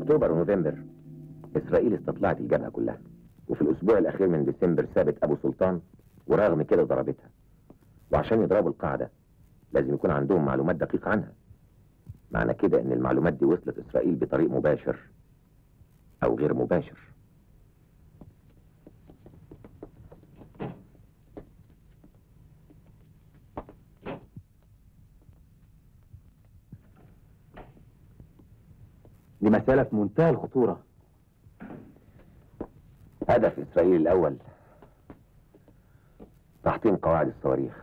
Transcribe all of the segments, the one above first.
اكتوبر ونوفمبر اسرائيل استطلعت الجبهه كلها وفي الاسبوع الاخير من ديسمبر سابت ابو سلطان ورغم كده ضربتها وعشان يضربوا القاعده لازم يكون عندهم معلومات دقيقه عنها معنى كده ان المعلومات دي وصلت اسرائيل بطريق مباشر او غير مباشر دي مسألة في منتهى الخطورة هدف اسرائيل الاول تحطيم قواعد الصواريخ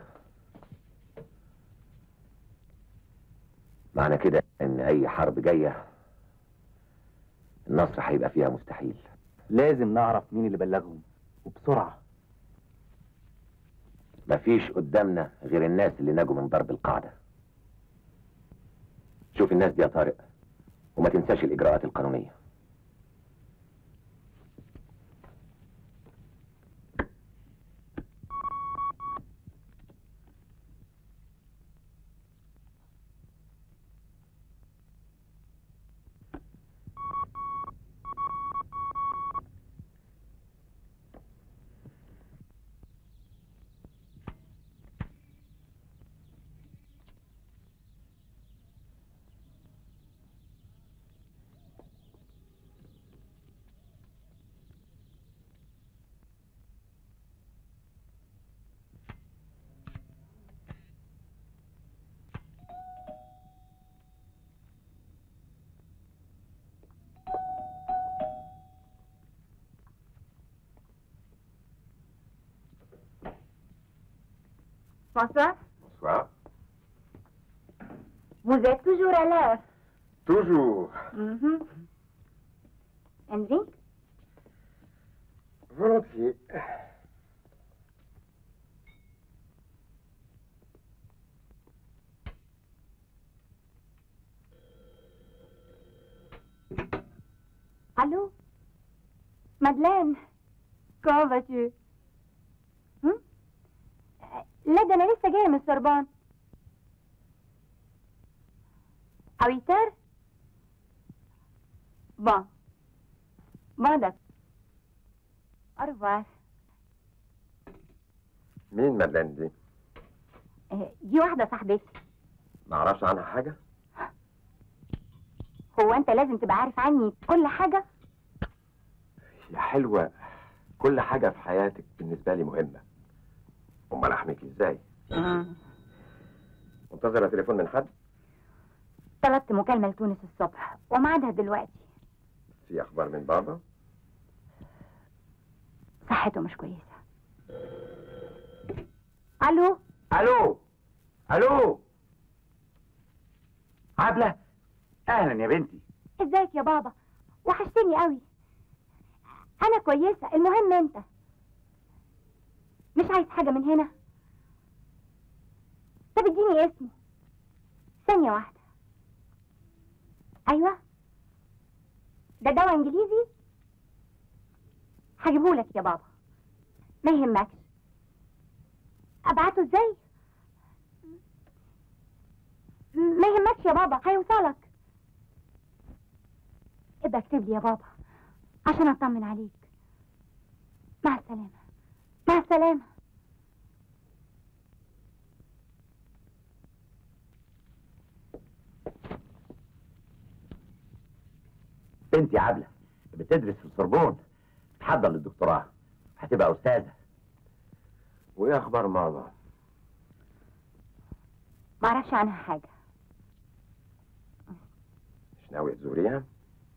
معنى كده ان اي حرب جايه النصر هيبقى فيها مستحيل لازم نعرف مين اللي بلغهم وبسرعة مفيش قدامنا غير الناس اللي نجوا من ضرب القاعده شوف الناس دي يا طارق وما تنساش الاجراءات القانونيه Bonsoir. Bonsoir. Vous êtes toujours à l'heure. Toujours. Mhm. Un drink Volontiers. Allô Madeleine Comment vas-tu هم؟ لا ده انا لسه جايه من السربان À 8 heures Bon. Bon, d'accord. Au revoir. مين مدلان دي؟ آه، دي واحدة صاحبتي ما اعرفش عنها حاجه؟ هو انت لازم تبقى عارف عني كل حاجة يا حلوه كل حاجه في حياتك بالنسبه لي مهمه. امال احميك ازاي؟ منتظره تليفون من حد؟ طلبت مكالمة لتونس الصبح وميعادها دلوقتي في اخبار من بابا؟ صحته مش كويسة الو الو الو عبلة اهلا يا بنتي ازيك يا بابا وحشتني قوي انا كويسة المهم انت مش عايز حاجة من هنا طب اديني اسمه ثانية واحدة ايوه ده دواء انجليزي هجيبهولك يا بابا ما يهمكش ابعته ازاي ما يهمكش يا بابا هيوصلك ابقى اكتب لي يا بابا عشان اطمن عليك مع السلامة مع السلامة بنتي عبلة بتدرس في السوربون بتحضر للدكتوراه هتبقى استاذة وايه اخبار ماما؟ ما اعرفش عنها حاجة مش ناوي تزوريها؟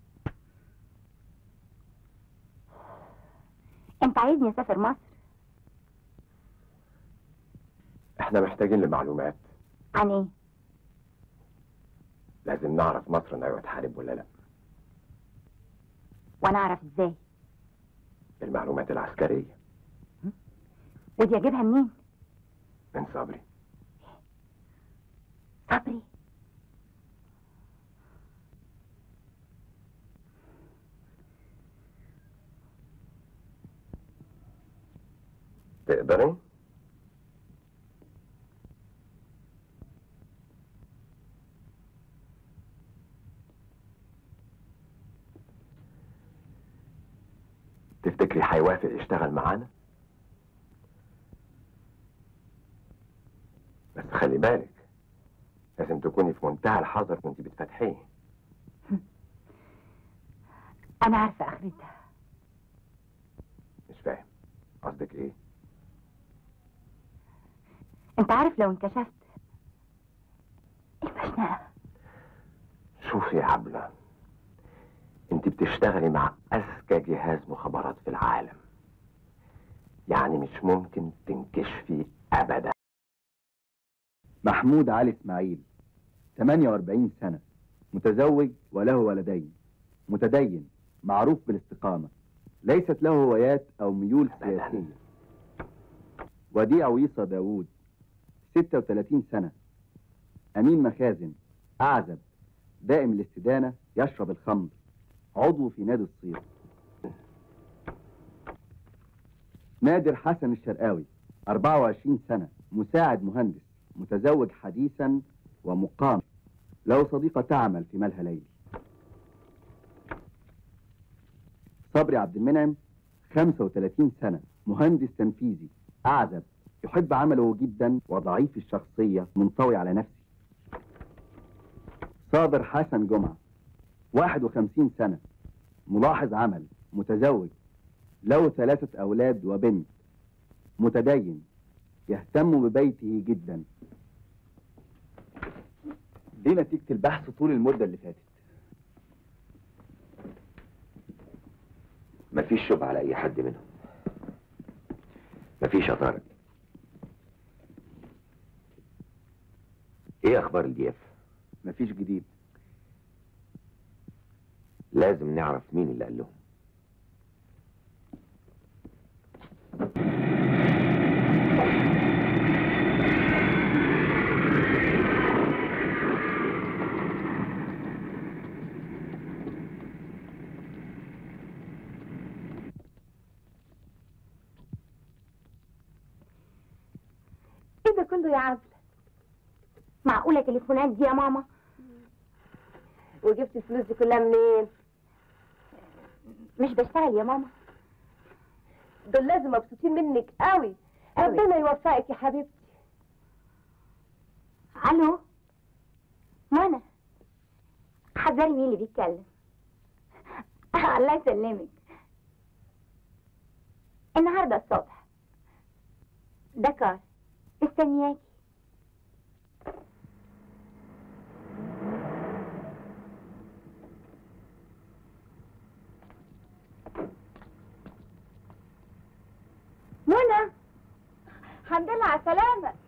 انت عايزني اسافر مصر احنا محتاجين لمعلومات عن ايه لازم نعرف مصر ناوية تحارب ولا لا وانا اعرف ازاي المعلومات العسكرية ودي اجيبها منين من صبري صبري تقدري؟ تفتكري هيوافق يشتغل معانا بس خلي بالك لازم تكوني في منتهى الحذر وانت بتفتحيه انا عارفه اخرتها مش فاهم قصدك ايه انت عارف لو انكشفت الفشنقه شوفي يا عبلة انت بتشتغلي مع اذكى جهاز مخابرات في العالم يعني مش ممكن تنكشفي ابدا محمود علي اسماعيل 48 سنة متزوج وله ولدين متدين معروف بالاستقامة ليست له هوايات أو ميول سياسية وديع ويصة داوود 36 سنة أمين مخازن أعزب دائم الاستدانة يشرب الخمر عضو في نادي الصيد نادر حسن الشرقاوي 24 سنة مساعد مهندس متزوج حديثا ومقام له صديقة تعمل في ملهى ليلي صبري عبد المنعم 35 سنة مهندس تنفيذي أعزب يحب عمله جدا وضعيف الشخصية منطوي على نفسه صابر حسن جمعة 51 سنة ملاحظ عمل متزوج له ثلاثة أولاد وبنت متدين يهتم ببيته جدا دي نتيجة البحث طول المدة اللي فاتت مفيش شبهة على أي حد منهم مفيش يا طارق إيه أخبار الجياف؟ مفيش جديد لازم نعرف مين اللي قال لهم ايه ده كله يا عبلة معقولة تليفونات دي يا ماما وجبت الفلوس دي كلها منين؟ مش بشتغل يا ماما دول لازم مبسوطين منك قوي أوي. ربنا يوفقك يا حبيبتي الو منى حذري مين اللي بيتكلم الله يسلمك النهارده الصبح دكار مستنياكي منى الحمد لله على السلامة